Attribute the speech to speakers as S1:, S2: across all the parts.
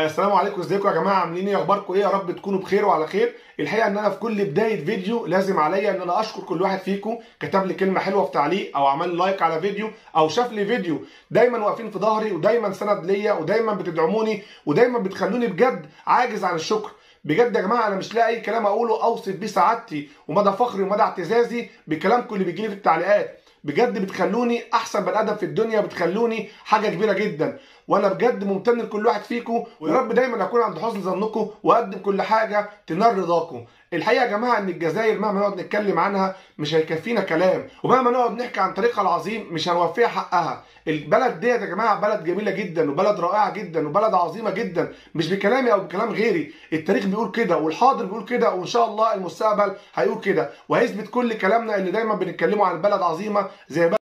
S1: آه السلام عليكم ازيكم يا جماعه عاملين ايه اخباركم ايه يا رب تكونوا بخير وعلى خير الحقيقه ان انا في كل بدايه فيديو لازم عليا ان انا اشكر كل واحد فيكم كتب لي كلمه حلوه في تعليق او عمل لايك على فيديو او شاف لي فيديو دايما واقفين في ظهري ودايما سند ليا ودايما بتدعموني ودايما بتخلوني بجد عاجز عن الشكر بجد يا جماعه انا مش لاقي كلام اقوله اوصف بيه سعادتي ومدى فخري ومدى اعتزازي بكلامكم اللي بيجيلي في التعليقات بجد بتخلوني احسن بني ادم في الدنيا بتخلوني حاجه كبيره جدا وانا بجد ممتن لكل واحد فيكم ويا رب دايما اكون عند حسن ظنكم واقدم كل حاجه تنال رضاكم الحقيقه يا جماعه ان الجزائر مهما نقعد نتكلم عنها مش هيكفينا كلام ومهما نقعد نحكي عن تاريخها العظيم مش هنوفيها حقها البلد ديت يا جماعه بلد جميله جدا وبلد رائعه جدا وبلد عظيمه جدا مش بكلامي او بكلام غيري التاريخ بيقول كده والحاضر بيقول كده وان شاء الله المستقبل هيقول كده وهيثبت كل كلامنا اللي دايما بنتكلمه عن بلد عظيمه زي بلد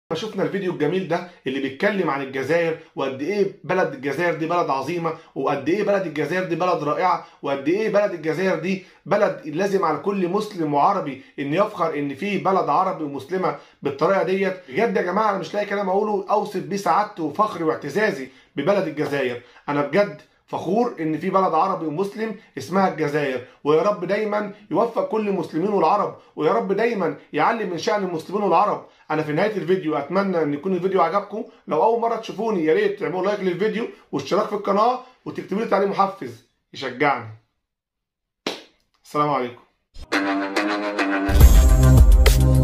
S1: ما شفنا الفيديو الجميل ده اللي بيتكلم عن الجزائر وقد ايه بلد الجزائر دي بلد عظيمه وقد ايه بلد الجزائر دي بلد رائعه وقد ايه بلد الجزائر دي بلد لازم على كل مسلم وعربي ان يفخر ان في بلد عربي ومسلمه بالطريقه ديت بجد يا جماعه انا مش لاقي كلام اقوله اوصف بيه سعادتي وفخري واعتزازي ببلد الجزائر انا بجد فخور ان في بلد عربي ومسلم اسمها الجزائر ويا رب دايما يوفق كل المسلمين والعرب ويا رب دايما يعلي من شأن المسلمين والعرب انا في نهايه الفيديو اتمنى ان يكون الفيديو عجبكم لو اول مره تشوفوني يا ريت تعملوا لايك للفيديو واشتراك في القناه وتكتبوا لي تعليق محفز يشجعني السلام عليكم